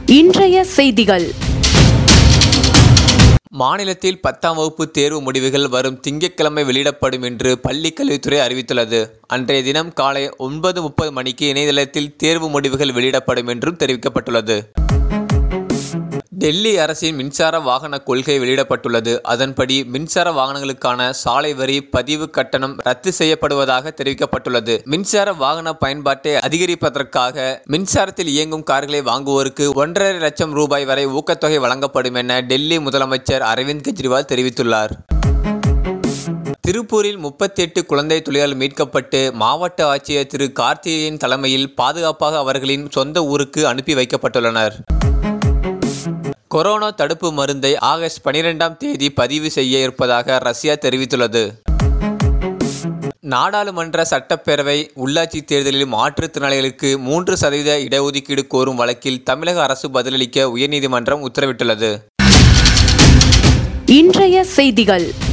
இன்றைய செய்திகள் மாநிலத்தில் பத்தாம் வகுப்பு தேர்வு முடிவுகள் வரும் திங்கட்கிழமை வெளியிடப்படும் என்று பள்ளிக் கல்வித்துறை அறிவித்துள்ளது அன்றைய தினம் காலை ஒன்பது முப்பது மணிக்கு இணையதளத்தில் தேர்வு முடிவுகள் வெளியிடப்படும் என்றும் தெரிவிக்கப்பட்டுள்ளது டெல்லி அரசின் மின்சார வாகன கொள்கை வெளியிடப்பட்டுள்ளது அதன்படி மின்சார வாகனங்களுக்கான சாலை வரி பதிவு கட்டணம் ரத்து செய்யப்படுவதாக தெரிவிக்கப்பட்டுள்ளது மின்சார வாகன பயன்பாட்டை அதிகரிப்பதற்காக மின்சாரத்தில் இயங்கும் கார்களை வாங்குவோருக்கு ஒன்றரை லட்சம் ரூபாய் வரை ஊக்கத்தொகை வழங்கப்படும் என டெல்லி முதலமைச்சர் அரவிந்த் கெஜ்ரிவால் தெரிவித்துள்ளார் திருப்பூரில் முப்பத்தி எட்டு குழந்தை துளியால் மீட்கப்பட்டு மாவட்ட ஆட்சியர் திரு கார்த்திகேயன் தலைமையில் பாதுகாப்பாக அவர்களின் சொந்த ஊருக்கு அனுப்பி வைக்கப்பட்டுள்ளனர் கொரோனா தடுப்பு மருந்தை ஆகஸ்ட் பனிரெண்டாம் தேதி பதிவு செய்ய இருப்பதாக ரஷ்யா தெரிவித்துள்ளது நாடாளுமன்ற சட்டப்பேரவை உள்ளாட்சி தேர்தலில் மாற்றுத்திறனாளிகளுக்கு மூன்று சதவீத இடஒதுக்கீடு கோரும் வழக்கில் தமிழக அரசு பதிலளிக்க உயர்நீதிமன்றம் உத்தரவிட்டுள்ளது இன்றைய செய்திகள்